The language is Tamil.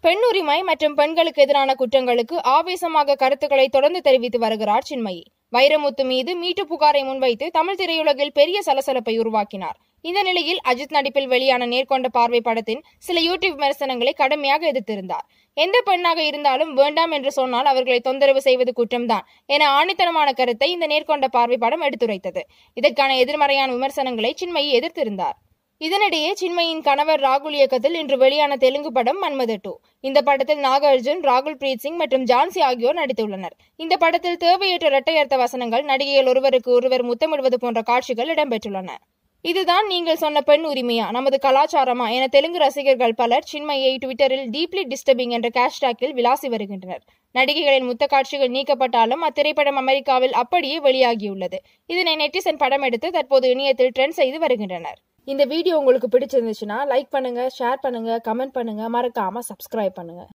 பெண் உரிமை மற்றும் பெண்களுக்கு எதிரான குற்றங்களுக்கு ஆவேசமாக கருத்துக்களை தொடர்ந்து தெரிவித்து வருகிறார் சின்மயி வைரமுத்து மீது மீட்டு புகாரை முன்வைத்து தமிழ் திரையுலகில் பெரிய சலசலப்பை உருவாக்கினார் இந்த நிலையில் அஜித் நடிப்பில் வெளியான நேர்கொண்ட பார்வை படத்தின் சில யூடியூப் விமர்சனங்களை கடுமையாக எதிர்த்திருந்தார் எந்த பெண்ணாக இருந்தாலும் வேண்டாம் என்று சொன்னால் அவர்களை தொந்தரவு செய்வது குற்றம்தான் என ஆணித்தனமான கருத்தை இந்த நேர்கொண்ட பார்வை படம் எடுத்துரைத்தது இதற்கான எதிர்மறையான விமர்சனங்களை சின்மயி எதிர்த்திருந்தார் இதனிடையே சின்மயின் கணவர் ராகுல் இயக்கத்தில் இன்று வெளியான தெலுங்கு படம் மன்மத டூ இந்த படத்தில் நாகார்ஜுன் ராகுல் பிரீத் சிங் மற்றும் ஜான்சி ஆகியோர் நடித்துள்ளனர் இந்த படத்தில் தேவையற்ற இரட்டையர்த்த வசனங்கள் நடிகைகள் ஒருவருக்கு ஒருவர் முத்தமிடுவது போன்ற காட்சிகள் இடம்பெற்றுள்ளன இதுதான் நீங்கள் சொன்ன பெண் உரிமையா நமது கலாச்சாரமா என தெலுங்கு ரசிகர்கள் பலர் சின்மயை ட்விட்டரில் டீப்லி டிஸ்டர்பிங் என்ற கேஷ்டாக்கில் விளாசி வருகின்றனர் நடிகைகளின் முத்த காட்சிகள் நீக்கப்பட்டாலும் அத்திரைப்படம் அமெரிக்காவில் அப்படியே வெளியாகியுள்ளது இதனை நெட்டிசன் படம் எடுத்து தற்போது இணையத்தில் ட்ரெண்ட் செய்து வருகின்றனர் இந்த வீடியோ உங்களுக்கு பிடிச்சிருந்துச்சுன்னா லைக் பண்ணுங்க ஷேர் பண்ணுங்க கமெண்ட் பண்ணுங்க மறக்காம சப்ஸ்கிரைப் பண்ணுங்க